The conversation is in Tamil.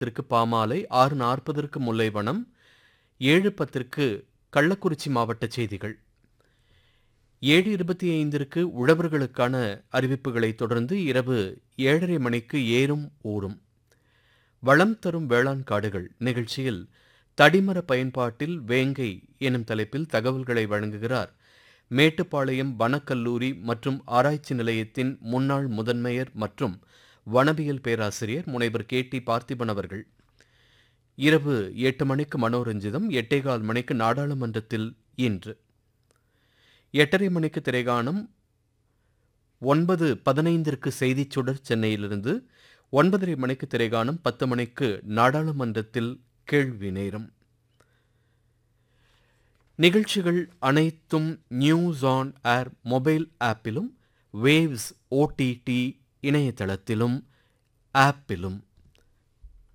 பத்திற்கு பாமாலை ஆறு நாற்பதற்கு முல்லைவனம் ஏழு பத்திற்கு கள்ளக்குறிச்சி மாவட்ட செய்திகள் ஏழு இருபத்தி ஐந்திற்கு உழவர்களுக்கான அறிவிப்புகளைத் தொடர்ந்து இரவு ஏழரை மணிக்கு ஏறும் ஊரும் வளம் தரும் வேளாண் காடுகள் நிகழ்ச்சியில் தடிமர பயன்பாட்டில் வேங்கை எனும் தலைப்பில் தகவல்களை வழங்குகிறார் மேட்டுப்பாளையம் வனக்கல்லூரி மற்றும் ஆராய்ச்சி நிலையத்தின் முன்னாள் முதன்மையர் மற்றும் வனவியல் பேராசிரியர் முனைவர் கே டி பார்த்திபன் அவர்கள் இரவு எட்டு மணிக்கு மனோரஞ்சிதம் எட்டேகால் மணிக்கு நாடாளுமன்றத்தில் இன்று எட்டரை மணிக்கு திரைகாணும் ஒன்பது பதினைந்திற்கு செய்திச் சுடர் சென்னையிலிருந்து ஒன்பதரை மணிக்கு திரைகாணும் பத்து மணிக்கு நாடாளுமன்றத்தில் கேள்வி நேரம் நிகழ்ச்சிகள் அனைத்தும் நியூஸ் ஆன் ஏர் மொபைல் ஆப்பிலும் வேவ்ஸ் ஓடிடி இணையதளத்திலும் ஆப்பிலும்